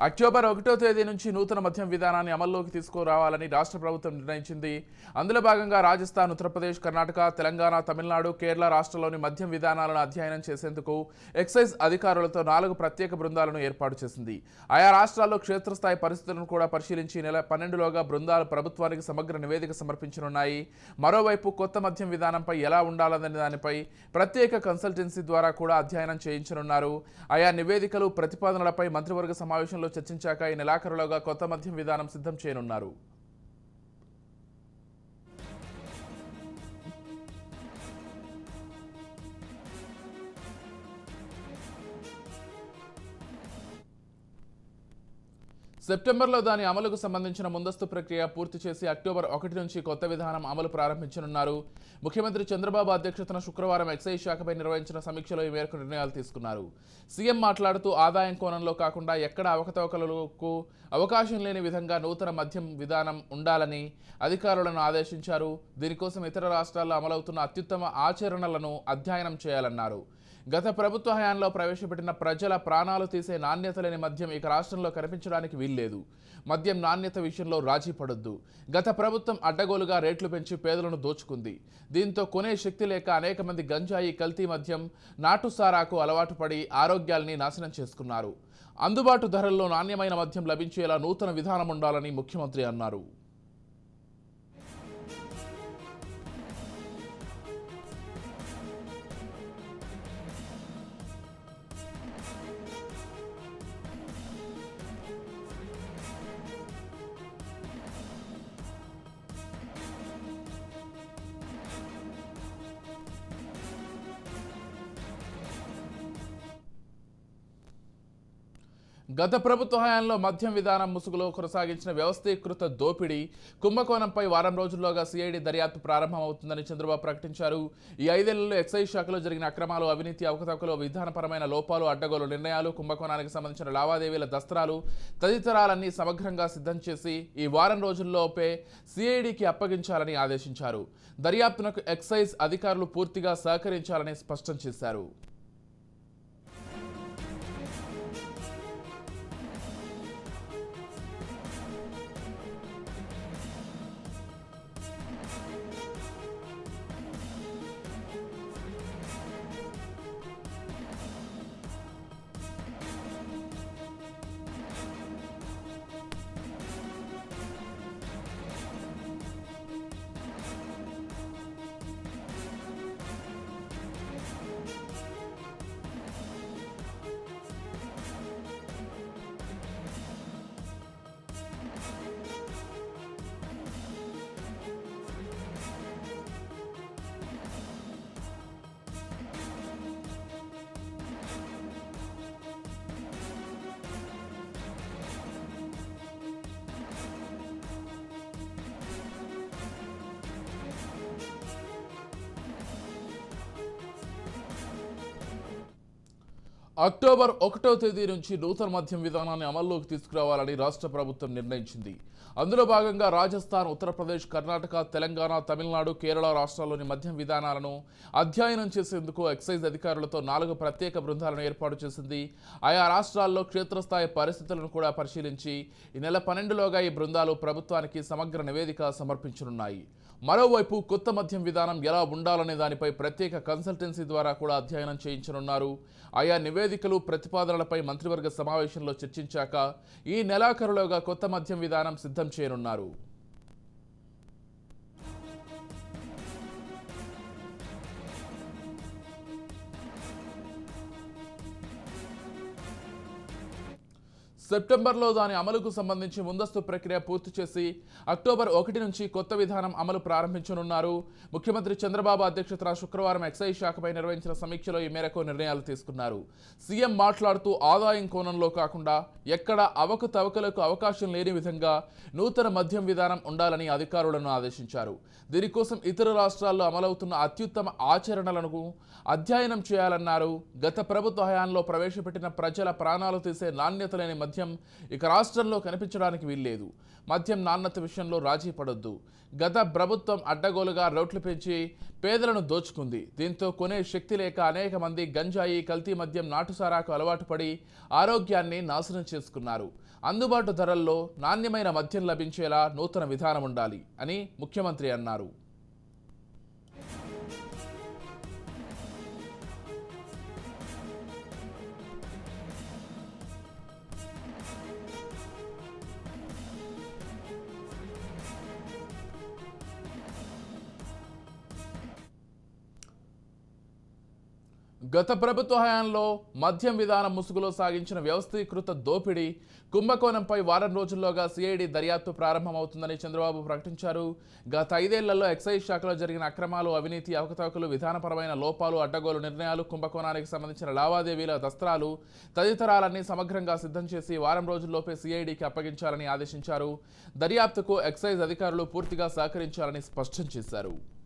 October ఒకటో తేదీ నుంచి నూతన మద్యం విధానాన్ని అమల్లోకి తీసుకురావాలని రాష్ట్ర ప్రభుత్వం నిర్ణయించింది అందులో భాగంగా రాజస్థాన్ ఉత్తరప్రదేశ్ కర్ణాటక తెలంగాణ తమిళనాడు కేరళ రాష్ట్రాల్లోని మద్యం విధానాలను అధ్యయనం చేసేందుకు ఎక్సైజ్ అధికారులతో నాలుగు ప్రత్యేక బృందాలను ఏర్పాటు చేసింది ఆయా రాష్ట్రాల్లో క్షేత్రస్థాయి పరిస్థితులను కూడా పరిశీలించి ఈ నెల పన్నెండులోగా బృందాలు ప్రభుత్వానికి సమగ్ర నివేదిక సమర్పించనున్నాయి మరోవైపు కొత్త మద్యం విధానంపై ఎలా ఉండాలనే దానిపై ప్రత్యేక కన్సల్టెన్సీ ద్వారా కూడా అధ్యయనం చేయించనున్నారు ఆయా నివేదికలు ప్రతిపాదనలపై మంత్రివర్గ సమావేశంలో చర్చించాక ఈ నెలాఖరులోగా కొత్త మద్యం విధానం సిద్ధం చేయనున్నారు సెప్టెంబర్లో దాని అమలుకు సంబంధించిన ముందస్తు ప్రక్రియ పూర్తి చేసి అక్టోబర్ ఒకటి నుంచి కొత్త విధానం అమలు ప్రారంభించనున్నారు ముఖ్యమంత్రి చంద్రబాబు అధ్యక్షతన శుక్రవారం ఎక్సైజ్ శాఖపై నిర్వహించిన సమీక్షలో ఈ మేరకు నిర్ణయాలు తీసుకున్నారు సీఎం మాట్లాడుతూ ఆదాయం కోణంలో కాకుండా ఎక్కడ అవకతవకలకు అవకాశం లేని విధంగా నూతన మద్యం విధానం ఉండాలని అధికారులను ఆదేశించారు దీనికోసం ఇతర రాష్ట్రాల్లో అమలవుతున్న అత్యుత్తమ ఆచరణలను అధ్యయనం చేయాలన్నారు గత ప్రభుత్వ హయాంలో ప్రవేశపెట్టిన ప్రజల ప్రాణాలు తీసే నాణ్యత లేని మద్యం ఇక రాష్ట్రంలో కనిపించడానికి వీల్లేదు మద్యం నాణ్యత విషయంలో రాజీ పడొద్దు గత ప్రభుత్వం అడ్డగోలుగా రేట్లు పెంచి పేదలను దోచుకుంది దీంతో కొనే శక్తి లేక అనేక మంది గంజాయి కల్తీ మద్యం నాటుసారాకు అలవాటు పడి ఆరోగ్యాల్ని నాశనం చేసుకున్నారు అందుబాటు ధరల్లో నాణ్యమైన మద్యం లభించేలా నూతన విధానం ఉండాలని ముఖ్యమంత్రి అన్నారు గత ప్రభుత్వ హయాంలో మద్యం విధానం ముసుగులో కొనసాగించిన వ్యవస్థీకృత దోపిడీ కుంభకోణంపై వారం రోజుల్లోగా సిఐడి దర్యాప్తు ప్రారంభమవుతుందని చంద్రబాబు ప్రకటించారు ఈ ఐదేళ్లలో ఎక్సైజ్ శాఖలో జరిగిన అక్రమాలు అవినీతి అవకతవకలు విధానపరమైన లోపాలు అడ్డగోలు నిర్ణయాలు కుంభకోణానికి సంబంధించిన లావాదేవీల దస్త్రాలు తదితరాలన్నీ సమగ్రంగా సిద్ధం చేసి ఈ వారం రోజుల్లోపే సిఐడికి అప్పగించాలని ఆదేశించారు దర్యాప్తునకు ఎక్సైజ్ అధికారులు పూర్తిగా సహకరించాలని స్పష్టం చేశారు అక్టోబర్ ఒకటో తేదీ నుంచి నూతన మద్యం విధానాన్ని అమల్లోకి తీసుకురావాలని రాష్ట్ర ప్రభుత్వం నిర్ణయించింది అందులో భాగంగా రాజస్థాన్ ఉత్తరప్రదేశ్ కర్ణాటక తెలంగాణ తమిళనాడు కేరళ రాష్ట్రాల్లోని మద్యం విధానాలను అధ్యయనం చేసేందుకు ఎక్సైజ్ అధికారులతో నాలుగు ప్రత్యేక బృందాలను ఏర్పాటు చేసింది ఆయా రాష్ట్రాల్లో క్షేత్రస్థాయి పరిస్థితులను కూడా పరిశీలించి ఈ నెల పన్నెండులోగా ఈ బృందాలు ప్రభుత్వానికి సమగ్ర నివేదిక సమర్పించనున్నాయి మరోవైపు కొత్త మద్యం విధానం ఎలా ఉండాలనే దానిపై ప్రత్యేక కన్సల్టెన్సీ ద్వారా కూడా అధ్యయనం చేయించనున్నారు ఆయా నివేదికలు ప్రతిపాదనలపై మంత్రివర్గ సమావేశంలో చర్చించాక ఈ నెలాఖరులోగా కొత్త మద్యం విధానం సిద్ధం చేయనున్నారు సెప్టెంబర్లో దాని అమలుకు సంబంధించి ముందస్తు ప్రక్రియ పూర్తి చేసి అక్టోబర్ ఒకటి నుంచి కొత్త విధానం అమలు ప్రారంభించనున్నారు ముఖ్యమంత్రి చంద్రబాబు అధ్యక్షతన శుక్రవారం ఎక్సైజ్ శాఖపై నిర్వహించిన సమీక్షలో ఈ మేరకు నిర్ణయాలు తీసుకున్నారు సీఎం మాట్లాడుతూ ఆదాయం కోణంలో కాకుండా ఎక్కడ అవకతవకలకు అవకాశం లేని విధంగా నూతన మద్యం విధానం ఉండాలని అధికారులను ఆదేశించారు దీనికోసం ఇతర రాష్ట్రాల్లో అమలవుతున్న అత్యుత్తమ ఆచరణలను అధ్యయనం చేయాలన్నారు గత ప్రభుత్వ హయాంలో ప్రవేశపెట్టిన ప్రజల ప్రాణాలు తీసే నాణ్యత లేని మద్యం మద్యం ఇక రాష్ట్రంలో కనిపించడానికి వీల్లేదు మద్యం నాణ్యత విషయంలో రాజీ పడొద్దు గత ప్రభుత్వం అడ్డగోలుగా రేట్లు పెంచి పేదలను దోచుకుంది దీంతో కొనే శక్తి లేక అనేక మంది గంజాయి కల్తీ మద్యం నాటుసారాకు అలవాటు పడి ఆరోగ్యాన్ని నాశనం చేసుకున్నారు అందుబాటు ధరల్లో నాణ్యమైన మద్యం లభించేలా నూతన విధానం ఉండాలి అని ముఖ్యమంత్రి అన్నారు గత ప్రభుత్వ హయాంలో మద్యం విధానం ముసుగులో సాగించిన వ్యవస్థీకృత దోపిడీ కుంభకోణంపై వారం రోజుల్లోగా సిఐడి దర్యాప్తు ప్రారంభమవుతుందని చంద్రబాబు ప్రకటించారు గత ఐదేళ్లలో ఎక్సైజ్ శాఖలో జరిగిన అక్రమాలు అవినీతి అవకతవకలు విధానపరమైన లోపాలు అడ్డగోలు నిర్ణయాలు కుంభకోణానికి సంబంధించిన లావాదేవీల దస్త్రాలు తదితరాలన్నీ సమగ్రంగా సిద్ధం చేసి వారం రోజుల్లోపే సిఐడికి అప్పగించాలని ఆదేశించారు దర్యాప్తుకు ఎక్సైజ్ అధికారులు పూర్తిగా సహకరించాలని స్పష్టం చేశారు